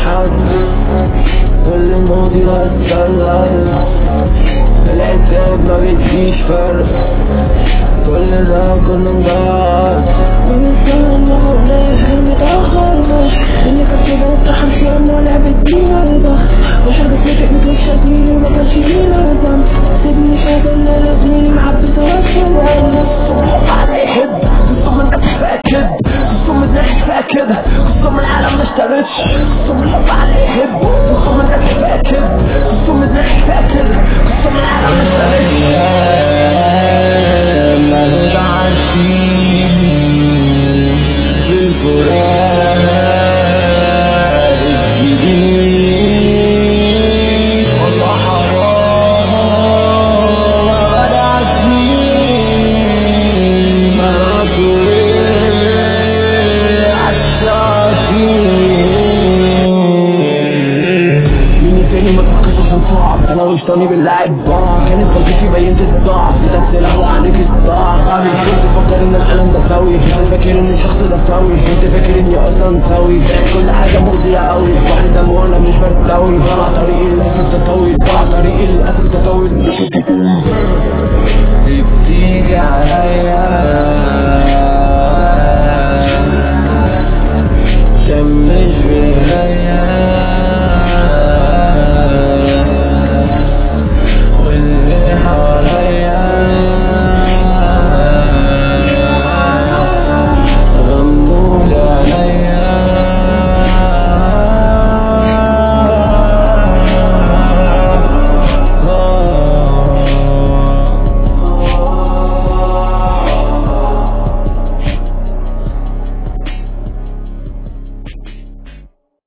حد كل الماضي هتسلل العتاب ما بيديش فرق كلنا كنا نضاعف ونستنى وناخر متأخر اللي كان كده اتطحن فينا لعبة دينا رضا وحد فاتك متلك شاطيني وما كانش فينا رضا سيبني شاطر لا زميلي معبي سواك على يحب قصة من نفس فاكد قصة من نفس فاكد قصة من العالم ما اشترتش قصة من الحب على يحب قصة من نفس فاكد قصة من نفس فاكد قصة من العالم ما اشترتش مالوش عارفين في الفراق الجديد والله حرام ولا عارفين مالكوا ايه عالساكين مين تاني ما تفكرش عشان صعب انا وشطاني باللاعب ضاع كانت غلطتي بينت الضعف بدك سلاح وعليك الصداع صعب كنت تفكر ان القلم ده سوي انت فاكر ان الشخص ده سوي انت فاكر اني اصلا سوي كل حاجه مؤذيه قوي واحد دم وانا مش برتوي طلع طريق